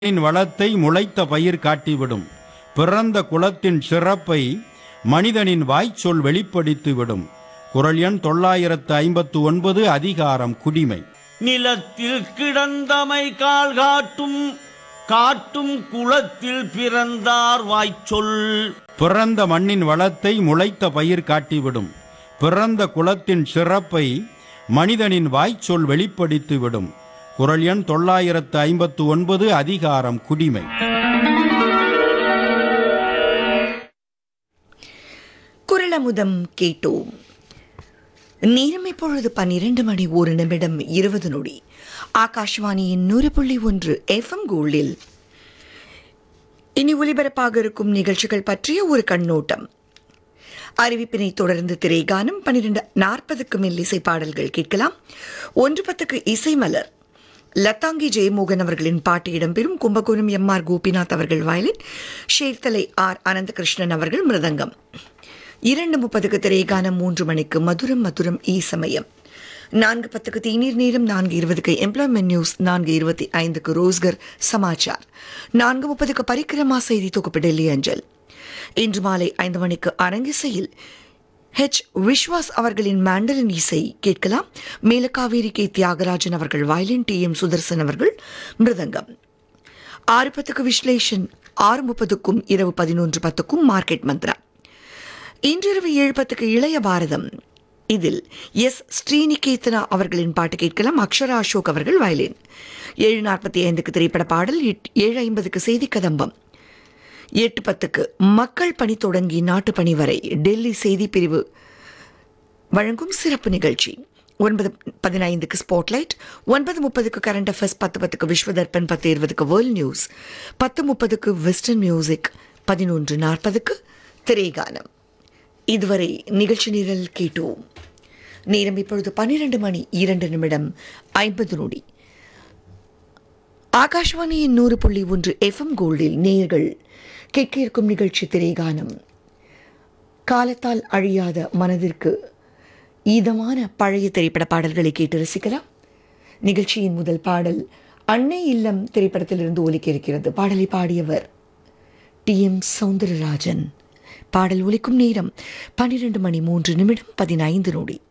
மண்ணின் வளத்தை முளைத்த பயிர் காட்டிவிடும் பிறந்த குலத்தின் சிறப்பை மனிதனின் வாய்ச்சொல் வெளிப்படுத்திவிடும் குரல் எண் தொள்ளாயிரத்து ஐம்பத்து ஒன்பது அதிகாரம் குடிமை நிலத்தில் கிடந்தமை கால் காட்டும் காட்டும் குளத்தில் பிறந்தார் வாய்ச்சொல் பிறந்த மண்ணின் வளத்தை முளைத்த பயிர் காட்டிவிடும் பிறந்த குலத்தின் சிறப்பை மனிதனின் வாய்ச்சொல் வெளிப்படுத்திவிடும் குரல் எண் தொள்ளாயிரத்து ஐம்பத்து ஒன்பது அதிகாரம் குடிமை குரலமுதம் கேட்டோம் நேரம் இப்பொழுது பன்னிரண்டு மணி ஒரு நிமிடம் இருபது நொடி ஆகாஷ்வாணியின் நூறு புள்ளி ஒன்று எஃப்எம் கோல்டில் இனி ஒலிபரப்பாக இருக்கும் நிகழ்ச்சிகள் பற்றிய ஒரு கண்ணோட்டம் அறிவிப்பினை தொடர்ந்து திரைகானம் பன்னிரண்டு நாற்பதுக்கு மேல் இசை பாடல்கள் கேட்கலாம் ஒன்று பத்துக்கு இசை மலர் லத்தாங்கி ஜெயமோகன் அவர்களின் பாட்டு இடம்பெறும் கும்பகோணம் எம் ஆர் கோபிநாத் அவர்கள் வயலின் ஷேர்தலை ஆர் அனந்தகிருஷ்ணன் அவர்கள் மிருதங்கம் இரண்டு முப்பதுக்கு திரைகானம் மூன்று மணிக்கு மதுரம் மதுரம் ஈ சமயம் நான்கு பத்துக்கு தீநீர் நேரம் நான்கு இருபதுக்கு எம்ப்ளாய்மெண்ட் நியூஸ் நான்கு இருபத்தி ஐந்துக்கு ரோஸ்கர் சமாச்சார் நான்கு முப்பதுக்கு பரிக்கிரமா செய்தி தொகுப்பு டெல்லி அஞ்சல் இன்று மாலை ஐந்து மணிக்கு அரங்கிசையில் ஹெச் விஸ்வாஸ் அவர்களின் மேண்டலின் இசை கேட்கலாம் மேலக்காவேரி கே தியாகராஜன் அவர்கள் வயலின் டி எம் சுதர்சன் அவர்கள் மிருதங்கம் ஆறு பத்துக்கு விஸ்லேஷன் ஆறு முப்பதுக்கும் இரவு பதினொன்று பத்துக்கும் மார்க்கெட் மந்த்ரா இன்றிரவு ஏழு பத்துக்கு இளைய பாரதம் இதில் எஸ் ஸ்ரீநிகேதனா அவர்களின் பாட்டு கேட்கலாம் அக்ஷரா அசோக் அவர்கள் வயலின் ஏழு நாற்பத்தி ஐந்துக்கு திரைப்பட பாடல் எட்- ஏழு ஐம்பதுக்கு செய்தி கதம்பம் எட்டு பத்துக்கு மக்கள் பணி தொடங்கி நாட்டு பணி வரை டெல்லி செய்தி பிரிவு வழங்கும் சிறப்பு நிகழ்ச்சி ஒன்பது பதினைந்துக்கு ஸ்பாட்லைட் ஒன்பது முப்பதுக்கு கரண்ட் அஃபேர்ஸ் பத்து பத்துக்கு விஸ்வதர்பன் பத்து இருபதுக்கு வேர்ல்ட் நியூஸ் பத்து முப்பதுக்கு வெஸ்டர்ன் மியூசிக் பதினொன்று நாற்பதுக்கு திரைகானம் இதுவரை நிகழ்ச்சி நிரல் கேட்டோம் நேரம் இப்பொழுது பன்னிரண்டு மணி இரண்டு நிமிடம் ஐம்பது நொடி ஆகாஷ்வாணியின் நூறு புள்ளி ஒன்று எஃப்எம் கோல்டில் நேர்கள் கேட்க இருக்கும் நிகழ்ச்சி திரைகானம் காலத்தால் அழியாத மனதிற்கு ஈதமான பழைய திரைப்பட பாடல்களை கேட்டு ரசிக்கலாம் நிகழ்ச்சியின் முதல் பாடல் அன்னை இல்லம் திரைப்படத்திலிருந்து ஒலிக்க இருக்கிறது பாடலை பாடியவர் டி எம் சௌந்தரராஜன் பாடல் ஒலிக்கும் நேரம் பன்னிரண்டு மணி மூன்று நிமிடம் பதினைந்து நொடி